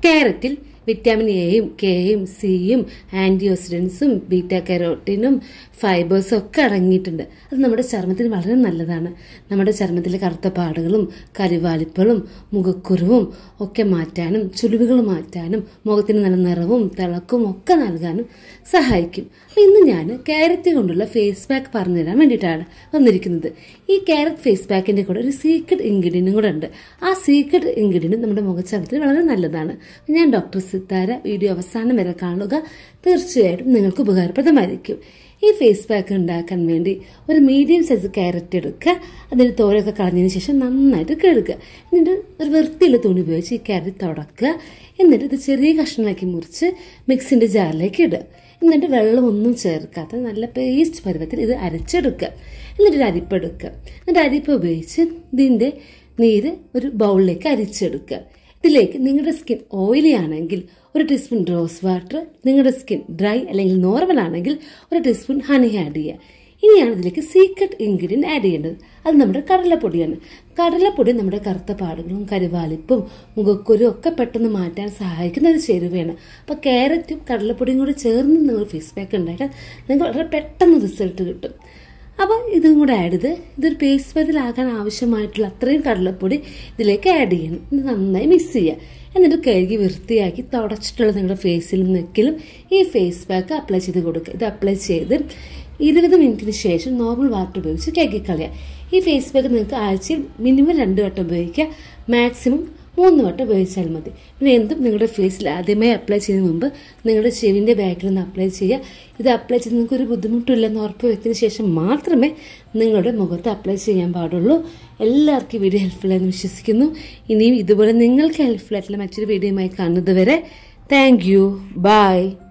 ക്യാരറ്റിൽ vitamin എയും കെയും സിയും ആന്റി ഓക്സിഡൻസും ബീറ്റ കരോട്ടിനും ഫൈബേഴ്സും ഒക്കെ അടങ്ങിയിട്ടുണ്ട് അത് നമ്മുടെ ചർമ്മത്തിന് വളരെ നല്ലതാണ് നമ്മുടെ ചർമ്മത്തിലെ കറുത്ത പാടുകളും കരിവാലിപ്പുകളും മുഖക്കുരുവും ഒക്കെ മാറ്റാനും ചുളിവുകൾ മാറ്റാനും മുഖത്തിന് നല്ല നിറവും തിളക്കും ഒക്കെ നൽകാനും സഹായിക്കും അപ്പൊ ഇന്ന് ഞാൻ ക്യാരറ്റ് കൊണ്ടുള്ള ഫേസ് പാക്ക് പറഞ്ഞു തരാൻ വേണ്ടിയിട്ടാണ് വന്നിരിക്കുന്നത് ഈ ക്യാരറ്റ് ഫേസ് പാക്കിന്റെ കൂടെ ഒരു സീക്രട്ട് ഇൻഗ്രീഡിയനും കൂടെ ഉണ്ട് ആ സീക്രട്ട് ഇൻഗ്രീഡിയൻ നമ്മുടെ മുഖച്ചർമ്മത്തിന് വളരെ നല്ലതാണ് ഞാൻ ഡോക്ടർ സിത്താര വീഡിയോ അവസാനം വരെ കാണുക തീർച്ചയായിട്ടും നിങ്ങൾക്ക് ഉപകാരപ്രദമായിരിക്കും ഈ ഫേസ് പാക്ക് ഉണ്ടാക്കാൻ വേണ്ടി ഒരു മീഡിയം സൈസ് ക്യാരറ്റ് എടുക്കുക അതിന് തോലൊക്കെ കളഞ്ഞതിന് ശേഷം നന്നായിട്ട് കഴുകുക എന്നിട്ട് ഒരു വൃത്തിയുള്ള തുണി ഉപയോഗിച്ച് ഈ ക്യാരറ്റ് തുടക്കുക എന്നിട്ട് ഇത് ചെറിയ കഷ്ണമാക്കി മുറിച്ച് മിക്സിന്റെ ജാറിലേക്ക് ഇടുക എന്നിട്ട് വെള്ളമൊന്നും ചേർക്കാത്ത നല്ല പേസ്റ്റ് പരുവത്തിൽ ഇത് അരച്ചെടുക്കുക എന്നിട്ട് ഒരു അരിപ്പ് എടുക്കുക എന്നിട്ട് അരിപ്പ് ഉപയോഗിച്ച് ഇതിന്റെ നീര് ഒരു ബൗളിലേക്ക് അരിച്ചെടുക്കുക ഇതിലേക്ക് നിങ്ങളുടെ സ്കിൻ ഓയിലി ആണെങ്കിൽ ഒരു ടീസ്പൂൺ റോസ് വാട്ടർ നിങ്ങളുടെ സ്കിൻ ഡ്രൈ അല്ലെങ്കിൽ നോർമൽ ആണെങ്കിൽ ഒരു ടീസ്പൂൺ ഹണി ആഡ് ചെയ്യുക ഇനിയാണ് ഇതിലേക്ക് സീക്രട്ട് ഇൻഗ്രീഡിയൻറ്റ് ആഡ് ചെയ്യേണ്ടത് അത് നമ്മുടെ കടലപ്പൊടിയാണ് കടലപ്പൊടി നമ്മുടെ കറുത്ത പാടുകളും കരുവാലിപ്പും മുഖക്കുരും ഒക്കെ പെട്ടെന്ന് മാറ്റാൻ സഹായിക്കുന്ന ഒരു ചേരുവയാണ് അപ്പോൾ ക്യാരറ്റും കടലപ്പൊടിയും കൂടി ചേർന്ന് നിങ്ങൾ ഫേസ് പാക്ക് ഉണ്ടാക്കാൻ നിങ്ങൾക്ക് വളരെ പെട്ടെന്ന് റിസൾട്ട് കിട്ടും അപ്പോൾ ഇതും കൂടെ ആഡ് ചെയ്ത് ഇതൊരു പേസ്റ്റ് പതിലാകാൻ ആവശ്യമായിട്ടുള്ള അത്രയും കടലപ്പൊടി ഇതിലേക്ക് ആഡ് ചെയ്യണം ഇത് നന്നായി മിക്സ് ചെയ്യുക എന്നിട്ട് കഴുകി വൃത്തിയാക്കി തുടച്ചിട്ടുള്ള നിങ്ങളുടെ ഫേസിലും നെക്കിലും ഈ ഫേസ് പാക്ക് അപ്ലൈ ചെയ്ത് കൊടുക്കുക ഇത് അപ്ലൈ ചെയ്ത് ഇരുപത് മിനിറ്റിന് ശേഷം നോർമൽ വാട്ടർ ഉപയോഗിച്ച് കഴുകിക്കളയുക ഈ ഫേസ് പാക്ക് നിങ്ങൾക്ക് ആഴ്ചയിൽ മിനിമം രണ്ട് വട്ടം ഉപയോഗിക്കുക മാക്സിമം മൂന്ന് വട്ടം ഉപയോഗിച്ചാൽ മതി പിന്നെ എന്തും നിങ്ങളുടെ ഫേസിൽ ആദ്യമായി അപ്ലൈ ചെയ്യുന്നതിന് മുമ്പ് നിങ്ങളുടെ ചെവിൻ്റെ ബാക്കിൽ നിന്ന് അപ്ലൈ ചെയ്യുക ഇത് അപ്ലൈ ചെയ്ത് നിങ്ങൾക്ക് ഒരു ബുദ്ധിമുട്ടില്ലെന്ന് ഉറപ്പ് വരുത്തിയതിന് ശേഷം മാത്രമേ നിങ്ങളുടെ മുഖത്ത് അപ്ലൈ ചെയ്യാൻ പാടുള്ളൂ എല്ലാവർക്കും ഈ വീഡിയോ ഹെൽപ്ഫുൾ ആയെന്ന് വിശ്വസിക്കുന്നു ഇനിയും ഇതുപോലെ നിങ്ങൾക്ക് ഹെൽപ്ഫുൾ ആയിട്ടുള്ള മറ്റൊരു വീഡിയോയുമായി കാണുന്നത് വരെ താങ്ക് യു ബൈ